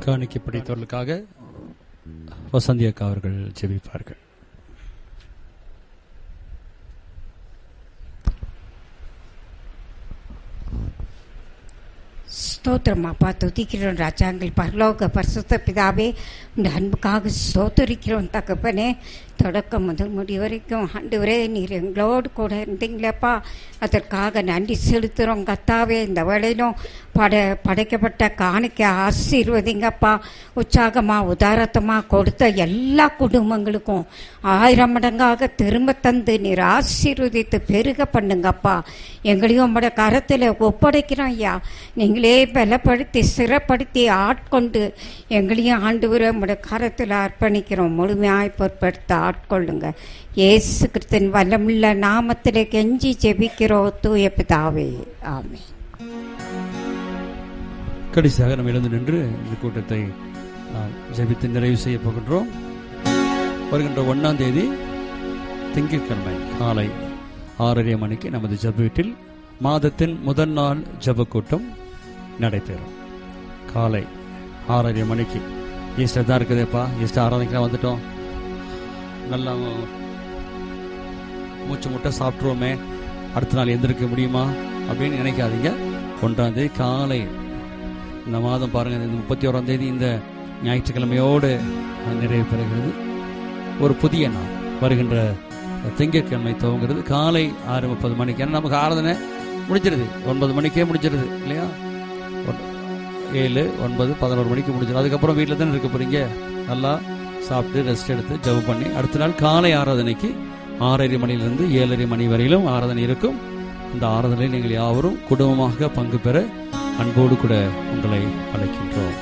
காணிக்கை பிடித்தவர்களுக்காக வசந்தி அக்கா அவர்கள் ஜெபிப்பார்கள் ஸ்தோத்திரம் அப்பா துதிக்கிறோம் ராஜாங்கள் பரலோக பரிசுத்த பிதாவே இந்த அன்புக்காக ஸ்தோத்தரிக்கிறோம் தகப்பனே தொடக்கம் முதல் முடி வரைக்கும் ஆண்டவரே நீர் எங்களோடு கூட இருந்தீங்களேப்பா அதற்காக நன்றி செலுத்துகிறோம் கத்தாவே இந்த வேளையிலும் பட படைக்கப்பட்ட காணிக்க ஆசீர்வதிங்கப்பா உற்சாகமாக உதாரத்தமாக கொடுத்த எல்லா குடும்பங்களுக்கும் ஆயிரம் மடங்காக திரும்ப தந்து நீர் ஆசீர்வதித்து பெருக பண்ணுங்கப்பா எங்களையும் உங்களோட கரத்தில் ஒப்படைக்கிறோம் ஐயா நீங்களே பலப்படுத்தி சிறப்படுத்தி ஆட்கொண்டு எங்களையும் ஆண்டு வர உங்களோட கரத்தில் அர்ப்பணிக்கிறோம் முழுமையாய் பொருட்படுத்த ஆட்கொள்ளுங்க இயேசு கிறிஸ்தன் வல்லமுள்ள நாமத்திலே கெஞ்சி ஜெபிக்கிறோம் தூய பிதாவே ஆமே கடைசியாக நம்ம எழுந்து நின்று இந்த கூட்டத்தை நாம் ஜெபித்து நிறைவு செய்ய போகின்றோம் வருகின்ற ஒன்றாம் தேதி திங்கட்கிழமை காலை ஆறரை மணிக்கு நமது ஜெப வீட்டில் மாதத்தின் முதல் நாள் ஜெப கூட்டம் நடைபெறும் காலை ஆறரை மணிக்கு ஈஸ்டர் தான் இருக்குதுப்பா ஈஸ்டர் ஆராதனைக்கு வந்துட்டோம் நல்லா மூச்சு முட்டை சாப்பிட்ருவோமே அடுத்த நாள் எந்திருக்க முடியுமா அப்படின்னு நினைக்காதீங்க ஒன்றாம் தேதி காலை இந்த மாதம் பாருங்க இந்த முப்பத்தி ஓராம் தேதி இந்த ஞாயிற்றுக்கிழமையோடு நிறைவு பெறுகிறது ஒரு புதிய நாள் வருகின்ற திங்கட்கிழமை துவங்குறது காலை ஆறு முப்பது மணிக்கு ஏன்னா நமக்கு ஆராதனை முடிஞ்சிருது ஒன்பது மணிக்கே முடிஞ்சிருது இல்லையா ஒன்- ஏழு ஒன்பது பதினோரு மணிக்கு முடிஞ்சிடும் அதுக்கப்புறம் வீட்டில் தானே இருக்க போறீங்க நல்லா சாப்பிட்டு ரெஸ்ட் எடுத்து ஜெபம் பண்ணி அடுத்த நாள் காலை ஆராதனைக்கு ஆறரை மணியிலிருந்து ஏழரை மணி வரையிலும் ஆராதனை இருக்கும் இந்த ஆராதனையில் நீங்கள் யாவரும் குடும்பமாக பங்கு பெற அன்போடு கூட உங்களை அழைக்கின்றோம்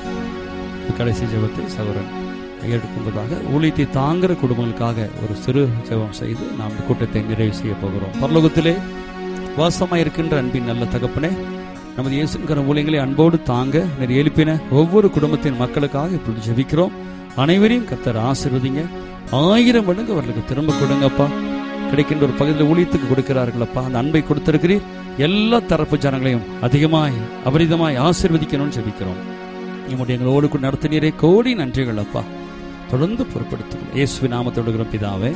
கடைசி ஜெபத்தை சகோதரன் எடுக்கும்பதாக ஊழியத்தை தாங்குற குடும்பங்களுக்காக ஒரு சிறு ஜெபம் செய்து நாம் இந்த கூட்டத்தை நிறைவு செய்ய போகிறோம் பரலோகத்திலே வாசமாய் இருக்கின்ற அன்பின் நல்ல தகப்பனே நமது இயேசுங்கிற ஊழியங்களை அன்போடு தாங்க நீர் எழுப்பின ஒவ்வொரு குடும்பத்தின் மக்களுக்காக இப்பொழுது ஜெபிக்கிறோம் அனைவரையும் கத்தர் ஆசிர்வதிங்க ஆயிரம் மடங்கு அவர்களுக்கு திரும்ப கொடுங்கப்பா கிடைக்கின்ற ஒரு பகுதியில் ஊழியத்துக்கு கொடுக்கிறார்களப்பா அந்த அன்பை கொடுத்திருக்கிறீர் எல்லா தரப்பு ஜனங்களையும் அதிகமாய் அபரிதமாய் ஆசிர்வதிக்கணும்னு ஜெபிக்கிறோம் நம்முடைய எங்களோடு கூட நடத்தினீரே கோடி நன்றிகள் அப்பா தொடர்ந்து பொறுப்படுத்தும் இயேசுவி நாமத்தோடுகிறோம் பிதாவே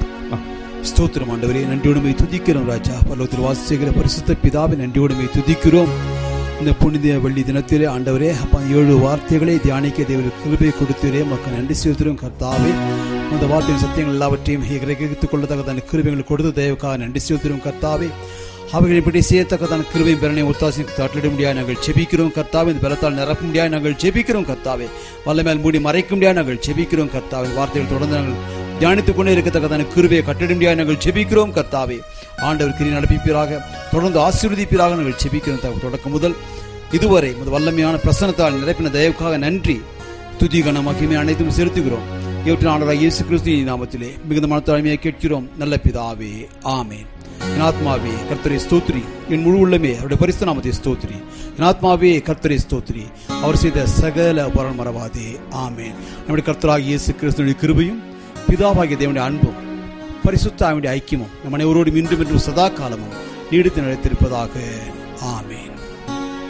ஸ்தோத்திரம் ஆண்டவரே நன்றியோடுமை துதிக்கிறோம் ராஜா பல்லவத்தில் வாசிக்கிற பரிசுத்த பிதாவை நன்றியோடுமை துதிக்கிறோம் இந்த புனித வெள்ளி தினத்திலே ஆண்டவரே அப்பா ஏழு வார்த்தைகளை தியானிக்க தேவருக்கு கிருபை கொடுத்தீரே மக்கள் நன்றி செலுத்துகிறோம் கர்த்தாவே அந்த வார்த்தையின் சத்தியங்கள் எல்லாவற்றையும் கிரகித்துக் கொள்ளத்தக்கதான கிருபைகள் கொடுத்த தேவக்காக நன்றி செலுத்துகிறோம் கர்த்தாவே அவைகளை இப்படி செய்யத்தக்கதான கிருபையும் பெறனை ஒத்தாசி தட்டிட முடியாது நாங்கள் ஜெபிக்கிறோம் கர்த்தாவே இந்த பலத்தால் நிரப்ப முடியாது நாங்கள் ஜெபிக்கிறோம் கர்த்தாவே வல்லமேல் மூடி மறைக்க முடியாது நாங்கள் ஜெபிக்கிறோம் கர்த்தாவே வார்த்தைகள் தொடர்ந்து நாங்கள் தியானித்துக் கொண்டே இருக்கத்தக்கதான கிருபையை கட்டிட முடியாது நாங்கள் ஜெபிக்கிறோம் கர்த்தாவே ஆண்டவர் கிரி நடப்பிப்பீராக தொடர்ந்து ஆசீர்வதிப்பீராக நாங்கள் ஜெபிக்கிறோம் தகப்ப- தொடக்கம் முதல் இதுவரை முத வல்லமையான பிரசனத்தால் நிரப்பின தயவுக்காக நன்றி துதி கன மகிமை அனைத்தும் செலுத்துகிறோம் இவற்றின் ஆண்டவராக இயேசு கிறிஸ்து நாமத்திலே மிகுந்த மனத்தாழ்மையை கேட்கிறோம் நல்ல பிதாவே ஆமென் என் ஆத்மாவே கர்த்தரை ஸ்தோத்ரி என் முழு உள்ளமே அவருடைய பரிசு நாமத்தை ஸ்தோத்ரி என் ஆத்மாவே கர்த்தரை ஸ்தோத்ரி அவர் செய்த சகல வரன் மறவாதே ஆமென் நம்முடைய கர்த்தராகிய இயேசு கிறிஸ்துவின் கிருபையும் பிதாவாகிய தேவனுடைய அன்பும் பரிசுத்த ஆவியுடைய ஐக்கியமும் நம் அனைவரோடும் இன்றும் என்றும் சதா காலமும் நீடித்து நிலைத்திருப்பதாக ஆமென்